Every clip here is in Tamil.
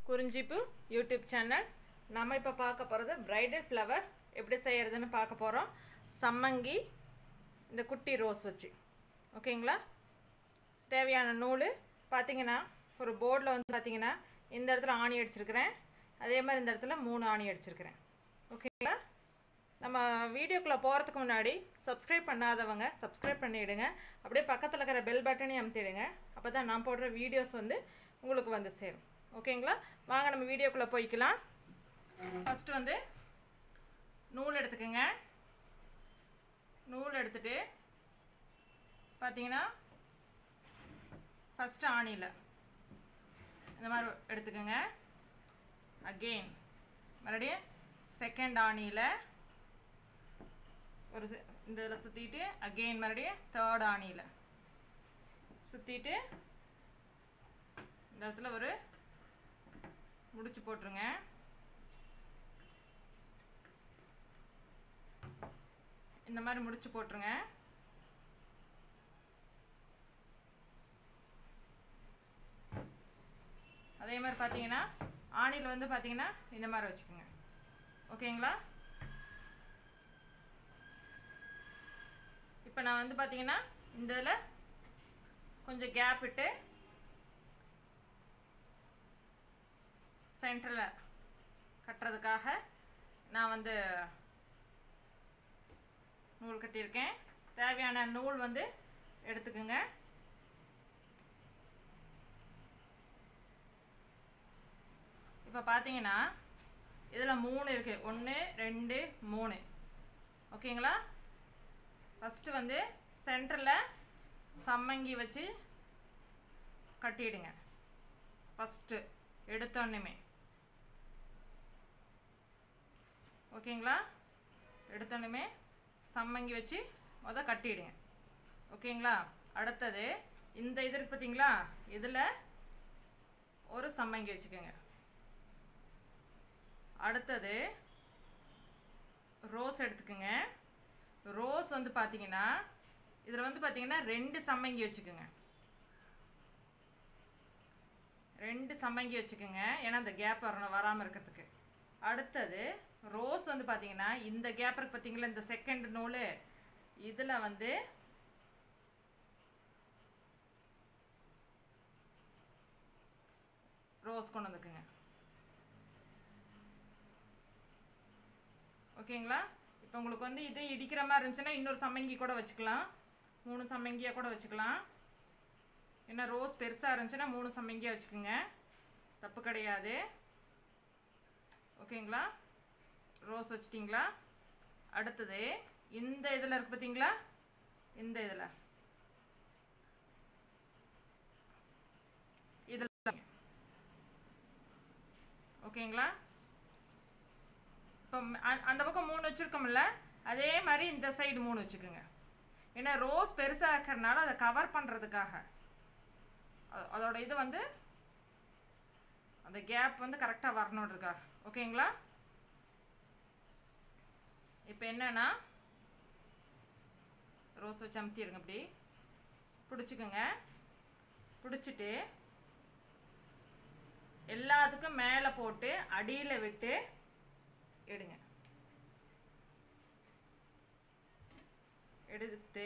குறிஞ்சிப்பு யூடியூப் சேனல் நம்ம இப்போ பார்க்க போகிறது பிரைடல் ஃப்ளவர் எப்படி செய்கிறதுன்னு பார்க்க போகிறோம் சம்மங்கி இந்த குட்டி ரோஸ் வச்சு ஓகேங்களா தேவையான நூல் பார்த்தீங்கன்னா ஒரு போர்டில் வந்து பார்த்தீங்கன்னா இந்த இடத்துல ஆணி அடிச்சிருக்கிறேன் அதே மாதிரி இந்த இடத்துல மூணு ஆணி அடிச்சிருக்கிறேன் ஓகேங்களா நம்ம வீடியோக்குள்ளே போகிறதுக்கு முன்னாடி சப்ஸ்கிரைப் பண்ணாதவங்க சப்ஸ்கிரைப் பண்ணிவிடுங்க அப்படியே பக்கத்தில் இருக்கிற பெல் பட்டனையும் அமுத்திடுங்க அப்போ தான் நான் போடுற வீடியோஸ் வந்து உங்களுக்கு வந்து சேரும் ஓகேங்களா வாங்க நம்ம வீடியோக்குள்ளே போய்க்கலாம் ஃபஸ்ட்டு வந்து நூல் எடுத்துக்கோங்க நூல் எடுத்துட்டு பார்த்தீங்கன்னா ஃபஸ்ட்டு ஆணியில் இந்த மாதிரி எடுத்துக்கோங்க அகெயின் மறுபடியும் செகண்ட் ஆணியில் ஒரு சி- இந்த இதில் சுற்றிட்டு அகெயின் மறுபடியும் தேர்ட் ஆணியில் சுற்றிட்டு இந்த இடத்துல ஒரு முடிச்சு போட்டுருங்க இந்த மாதிரி முடிச்சு போட்டுருங்க அதே மாதிரி பார்த்தீங்கன்னா ஆணியில் வந்து பார்த்தீங்கன்னா இந்த மாதிரி வச்சுக்கோங்க ஓகேங்களா இப்போ நான் வந்து பார்த்தீங்கன்னா இந்த இதில் கொஞ்சம் கேப் விட்டு சென்டரில் கட்டுறதுக்காக நான் வந்து நூல் கட்டியிருக்கேன் தேவையான நூல் வந்து எடுத்துக்கோங்க இப்போ பார்த்தீங்கன்னா இதில் மூணு இருக்குது ஒன்று ரெண்டு மூணு ஓகேங்களா ஃபஸ்ட்டு வந்து சென்டரில் சம்மங்கி வச்சு கட்டிடுங்க ஃபஸ்ட்டு எடுத்தோன்னுமே ஓகேங்களா எடுத்தோன்னுமே சம்மங்கி வச்சு முத கட்டிடுங்க ஓகேங்களா அடுத்தது இந்த இது இருக்கு பார்த்தீங்களா இதில் ஒரு சம்மங்கி வச்சுக்கோங்க அடுத்தது ரோஸ் எடுத்துக்கோங்க ரோஸ் வந்து பார்த்தீங்கன்னா இதில் வந்து பார்த்தீங்கன்னா ரெண்டு சம்மங்கி வச்சுக்கோங்க ரெண்டு சம்மங்கி வச்சுக்கோங்க ஏன்னா அந்த கேப் வரணும் வராமல் இருக்கிறதுக்கு அடுத்தது ரோஸ் வந்து பார்த்தீங்கன்னா இந்த கேப் இருக்கு பார்த்தீங்களா இந்த செகண்ட் நூல் இதில் வந்து ரோஸ் கொண்டு வந்துக்குங்க ஓகேங்களா இப்போ உங்களுக்கு வந்து இது இடிக்கிற மாதிரி இருந்துச்சுன்னா இன்னொரு சம்மங்கி கூட வச்சுக்கலாம் மூணு சம்மங்கியாக கூட வச்சுக்கலாம் ஏன்னா ரோஸ் பெருசாக இருந்துச்சுன்னா மூணு சம்மங்கியாக வச்சுக்கோங்க தப்பு கிடையாது ஓகேங்களா ரோஸ் வச்சிட்டிங்களா அடுத்தது இந்த இதில் இருக்கு பார்த்தீங்களா இந்த இதில் இதில் ஓகேங்களா இப்போ அ- அந்த பக்கம் மூணு வச்சுருக்கோம்ல அதே மாதிரி இந்த சைடு மூணு வச்சுக்கோங்க ஏன்னா ரோஸ் பெருசாக இருக்கிறனால அதை கவர் பண்ணுறதுக்காக அ- அதோட இது வந்து அந்த கேப் வந்து கரெக்டாக வரணுன்றதுக்காக ஓகேங்களா இப்போ என்னன்னா ரோஸ் வச்சு அமுத்திடுங்க இப்படி பிடிச்சிக்கோங்க பிடிச்சிட்டு எல்லாத்துக்கும் மேலே போட்டு அடியில் விட்டு எடுங்க எடுத்து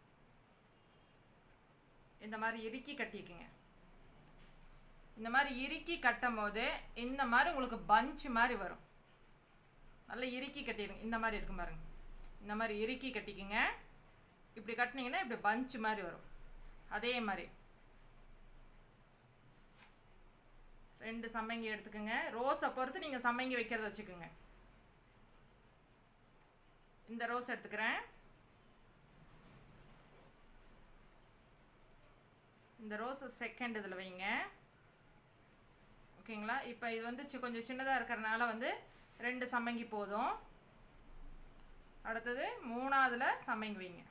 இந்த மாதிரி இறுக்கி கட்டிக்குங்க இந்த மாதிரி இறுக்கி கட்டும் போது இந்த மாதிரி உங்களுக்கு பஞ்ச் மாதிரி வரும் நல்லா இறுக்கி கட்டிடுங்க இந்த மாதிரி இருக்கும் பாருங்க இந்த மாதிரி இறுக்கி கட்டிக்குங்க இப்படி கட்டினீங்கன்னா இப்படி பஞ்ச் மாதிரி வரும் அதே மாதிரி ரெண்டு சம்மங்கி எடுத்துக்கோங்க ரோஸை பொறுத்து நீங்கள் சம்மங்கி வைக்கிறத வச்சுக்கோங்க இந்த ரோஸ் எடுத்துக்கிறேன் இந்த ரோஸை செகண்ட் இதில் வைங்க ஓகேங்களா இப்போ இது வந்து சி- கொஞ்சம் சின்னதாக இருக்கிறனால வந்து ரெண்டு சம்மங்கி போதும் அடுத்தது மூணாவதுல சம்மங்கி வைங்க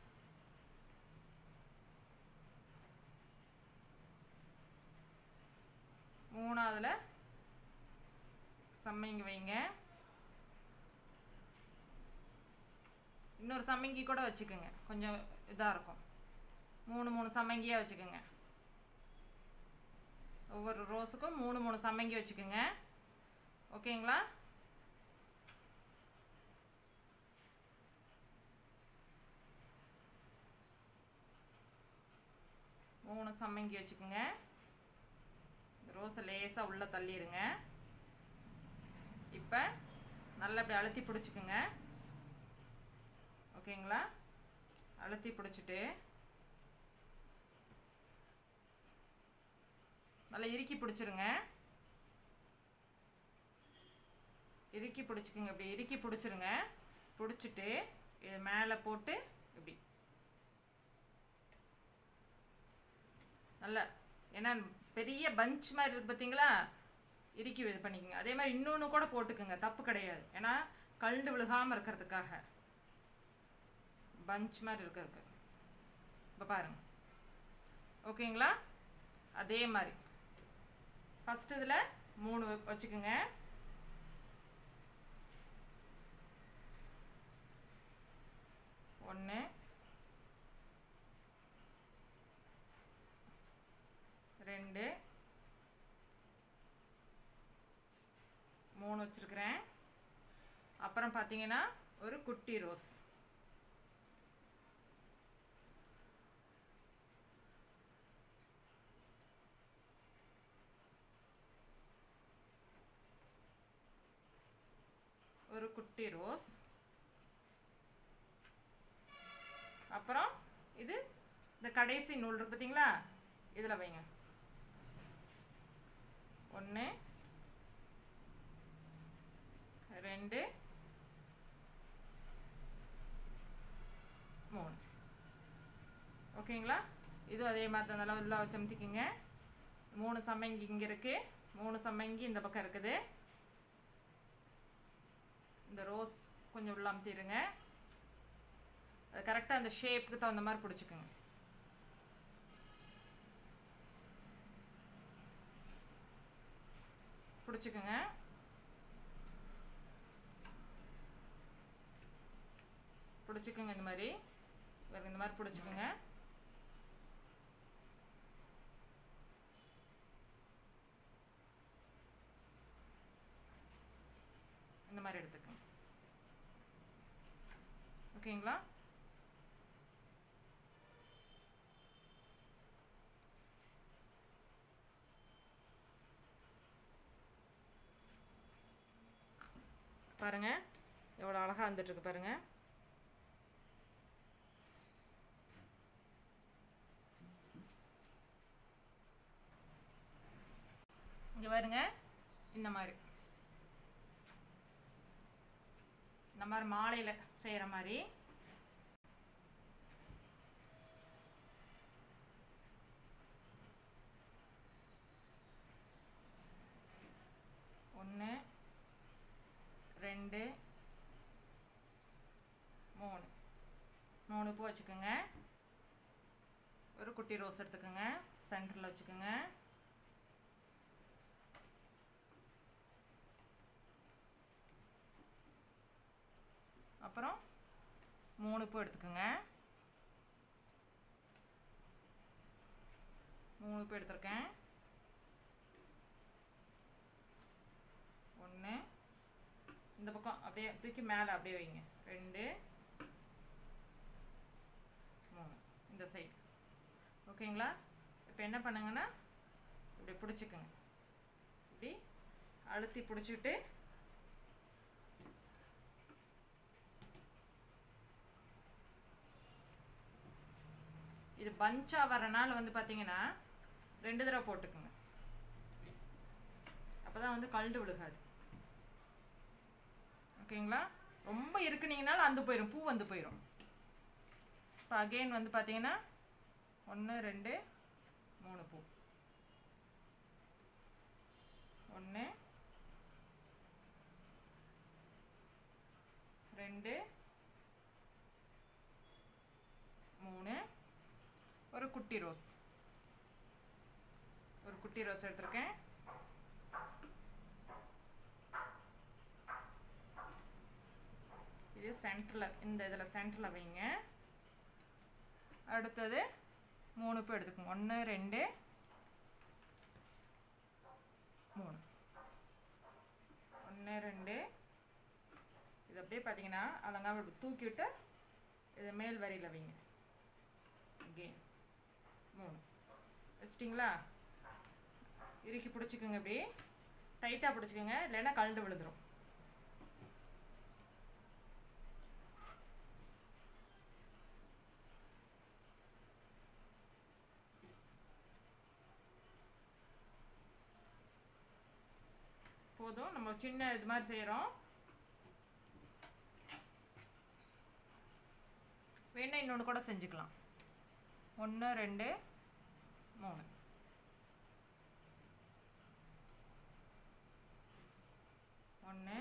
மூணாவதுல சம்மங்கி வைங்க இன்னொரு சம்மங்கி கூட வச்சுக்கோங்க கொஞ்சம் இதாக இருக்கும் மூணு மூணு சம்மங்கியாக வச்சுக்கோங்க ஒவ்வொரு ரோஸுக்கும் மூணு மூணு சம்மங்கி வச்சுக்கோங்க ஓகேங்களா மூணு சம்மங்கி வச்சுக்கோங்க ரோஸை லேசாக உள்ளே தள்ளிடுங்க இப்போ நல்லா இப்படி அழுத்தி பிடிச்சிக்குங்க ஓகேங்களா அழுத்தி பிடிச்சிட்டு நல்லா இறுக்கி பிடிச்சிருங்க இறுக்கி பிடிச்சிக்குங்க இப்படி இறுக்கி பிடிச்சிருங்க பிடிச்சிட்டு இது மேலே போட்டு இப்படி நல்லா ஏன்னா பெரிய பஞ்ச் மாதிரி இருக்கு பார்த்தீங்களா இறுக்கி இது பண்ணிக்கோங்க அதே மாதிரி இன்னொன்று கூட போட்டுக்குங்க தப்பு கிடையாது ஏன்னா கழுண்டு விழுகாமல் இருக்கிறதுக்காக பஞ்ச் மாதிரி இருக்கிறதுக்கு இப்போ பாருங்க ஓகேங்களா அதே மாதிரி ஃபஸ்ட் இதில் மூணு வச்சுக்கோங்க ஒன்று ரெண்டு மூணு வச்சுருக்கிறேன் அப்புறம் பார்த்தீங்கன்னா ஒரு குட்டி ரோஸ் ஒரு குட்டி ரோஸ் அப்புறம் இது இந்த கடைசி நூல் இருக்கு பார்த்தீங்களா இதில் வைங்க ஒன்று ரெண்டு மூணு ஓகேங்களா இதுவும் அதே மாதிரி தான் நல்லா உள்ள சமத்திக்கிங்க மூணு சம்மங்கி இங்கே இருக்குது மூணு சம்மங்கி இந்த பக்கம் இருக்குது இந்த ரோஸ் கொஞ்சம் உள்ள அமுத்திடுங்க அது கரெக்டாக அந்த ஷேப்புக்கு தகுந்த மாதிரி பிடிச்சிக்குங்க பிடிச்சிக்குங்க பிடிச்சிக்குங்க இந்த மாதிரி பாருங்க, இந்த மாதிரி பிடிச்சிக்குங்க இந்த மாதிரி எடுத்துக்கோங்க ஓகேங்களா பாருங்க எவ்வளோ அழகாக வந்துட்டு இருக்கு பாருங்க இங்கே பாருங்க இந்த மாதிரி இந்த மாதிரி மாலையில் செய்கிற மாதிரி ஒன்று ரெண்டு மூணு மூணு பூ வச்சுக்கோங்க ஒரு குட்டி ரோஸ் எடுத்துக்கோங்க சென்டரில் வச்சுக்கோங்க அப்புறம் மூணு பூ எடுத்துக்கோங்க மூணு பூ எடுத்திருக்கேன் ஒன்று இந்த பக்கம் அப்படியே தூக்கி மேலே அப்படியே வைங்க ரெண்டு மூணு இந்த சைடு ஓகேங்களா இப்போ என்ன பண்ணுங்கன்னா இப்படி பிடிச்சிக்குங்க இப்படி அழுத்தி பிடிச்சிட்டு இது பஞ்சாக வரனால வந்து பார்த்தீங்கன்னா ரெண்டு தடவை போட்டுக்குங்க அப்போ தான் வந்து கழுண்டு விழுகாது ஓகேங்களா ரொம்ப இருக்குனீங்கனாலும் அந்த போயிடும் பூ வந்து போயிடும் இப்போ அகெயின் வந்து பார்த்தீங்கன்னா ஒன்று ரெண்டு மூணு பூ ஒன்று ரெண்டு மூணு ஒரு குட்டி ரோஸ் ஒரு குட்டி ரோஸ் எடுத்திருக்கேன் இது சென்டரில் இந்த இதில் சென்டரில் வைங்க அடுத்தது மூணு பூ எடுத்துக்கோங்க ஒன்று ரெண்டு ஒன்று ரெண்டு இது அப்படியே பார்த்தீங்கன்னா அலங்காமல் இப்படி தூக்கிவிட்டு இதை மேல் வரியில் வைங்க அகெயின் மூணு வச்சிட்டிங்களா இறுக்கி பிடிச்சிக்கோங்க இப்படி டைட்டாக பிடிச்சிக்கோங்க இல்லைன்னா கழண்டு விழுந்துடும் போதும் நம்ம சின்ன இது மாதிரி செய்கிறோம் வேணா இன்னொன்று கூட செஞ்சுக்கலாம் ஒன்று ரெண்டு மூணு ஒன்று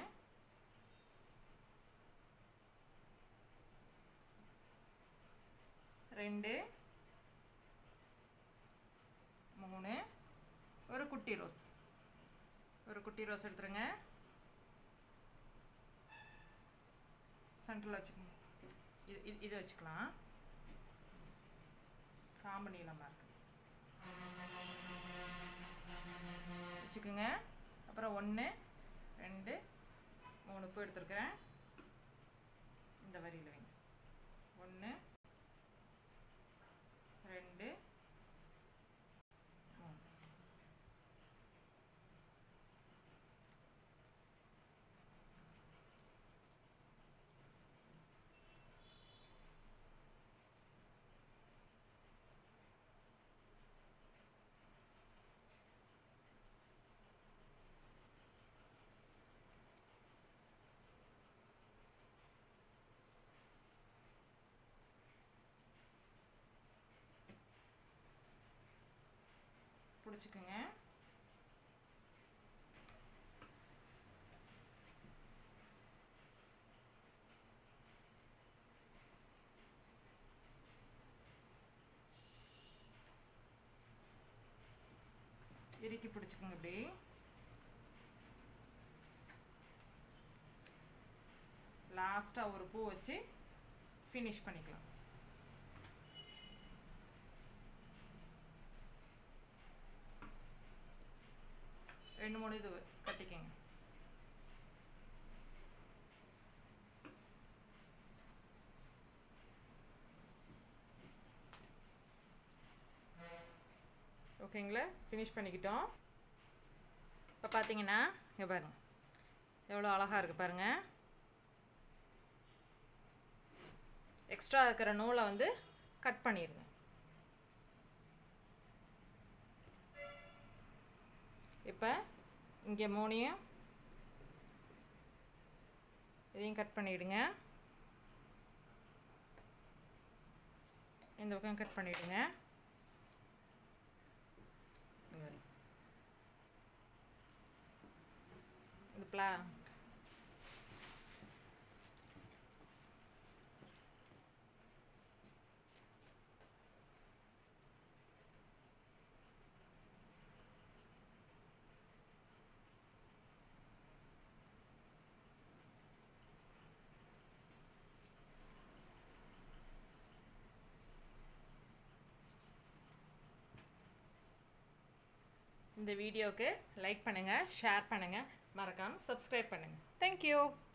ரெண்டு மூணு ஒரு குட்டி ரோஸ் ஒரு குட்டி ரோஸ் எடுத்துருங்க சென்டரில் வச்சுக்கோங்க இது இது இது வச்சுக்கலாம் காம்பு நீளமாக இருக்கு வச்சுக்கோங்க அப்புறம் ஒன்று ரெண்டு மூணு பூ எடுத்துருக்குறேன் இந்த வரியில் வைங்க ஒன்று ரெண்டு மூணு பிடிச்சிக்கோங்க இறுக்கி பிடிச்சிக்கோங்க இப்படி லாஸ்ட்டாக ஒரு பூ வச்சு ஃபினிஷ் பண்ணிக்கலாம் ரெண்டு மூணு இது கட்டிக்கங்க ஓகேங்களா ஃபினிஷ் பண்ணிக்கிட்டோம் இப்போ பார்த்தீங்கன்னா இங்கே பாருங்க எவ்வளோ அழகாக இருக்குது பாருங்கள் எக்ஸ்ட்ரா இருக்கிற நூலை வந்து கட் பண்ணிடுங்க இப்போ இங்கே மூணையும் இதையும் கட் பண்ணிவிடுங்க இந்த பக்கம் கட் பண்ணிவிடுங்க இது பிளா இந்த வீடியோவுக்கு லைக் பண்ணுங்கள் ஷேர் பண்ணுங்கள் மறக்காமல் சப்ஸ்கிரைப் பண்ணுங்கள் தேங்க்யூ